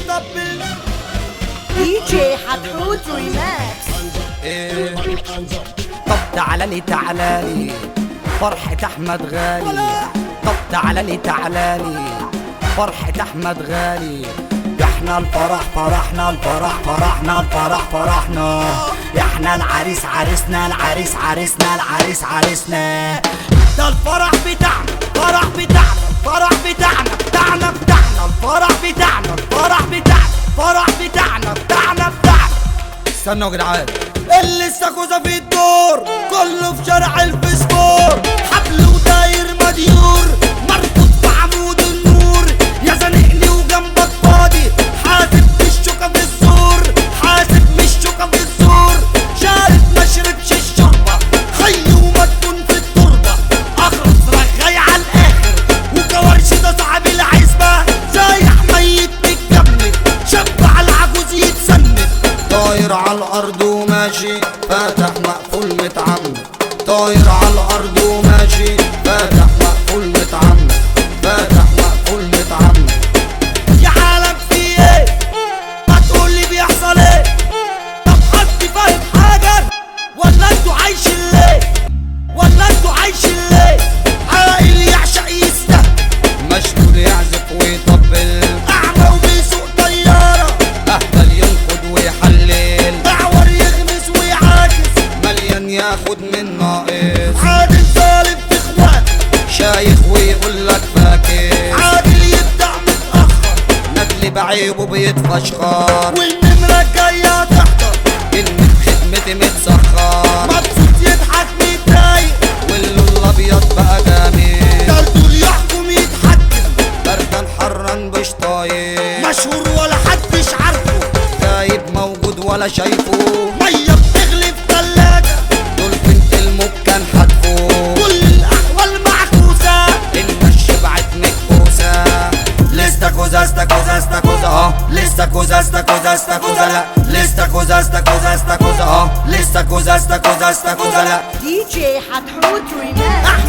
يطبل دي جي حتحوت ريماكس إيه. طب تعالى لي تعالى لي فرحة أحمد غالي طب تعالى لي تعالى لي فرحة أحمد غالي احنا الفرح فرحنا الفرح فرحنا الفرح فرحنا احنا العريس عريسنا العريس عريسنا العريس عريسنا ده الفرح بتاعنا فرح بتاعنا فرح بتاعنا بتاعنا بتاعنا الفرح بتاعنا الفرح بتاعنا فرح بتاعنا بتاعنا بتاعنا استنوا يا جدعان اللي استاكوزا في الدور كله في شارع الفسفور حبل وداير مديور مربوط في عمود النور يا زنقني وجنبك فاضي حاسب بالشوكة في الزور حاسب بالشوكة في الزور شارب ما شربش الشوربة خي وما تكون في التربة اخرس رغاي على الاخر وكوارش ده صاحب العزبة سايح ميت متجمد شاب على العجوز يتسند طاير على الارض وماشي فاتح مقفول متعمد طاير على الارض وماشي فاتح مقفول متعمد فاتح مقفول متعمد يا عالم في ايه ما تقول لي بيحصل ايه طب حد فاهم حاجه ولا انتوا عايشين ليه ولا انتوا عايشين ليه عاقل يعشق يستهبل مشغول يعزف ويطبل اعمى وبيسوق طياره اهبل ينقد ويحلل اعور يغمس ويعاكس مليان ياخد من ناقص عادل ظالم في اخواته شايخ ويقول لك فاكر عادل يبدع متاخر ندل بعيبه بيتفشخر والنمره الجايه تحضر كلمه خدمتي متسخر مبسوط يضحك متضايق واللون الابيض بقى جامد دلدول يحكم يتحكم بردان حران مش طايق مشهور ولا حدش عارفه غايب موجود ولا شايفه ميه بتغلي في تلاجة دول بنت الموج كان حدفه كل الاحوال معكوسة المش بعت مكبوسة لستاكوزا استاكوزا استاكوزا اه لستاكوزا استاكوزا استاكوزا لا لستاكوزا استاكوزا استاكوزا اه لستاكوزا استاكوزا استاكوزا لا دي جي حتحوت ريماكس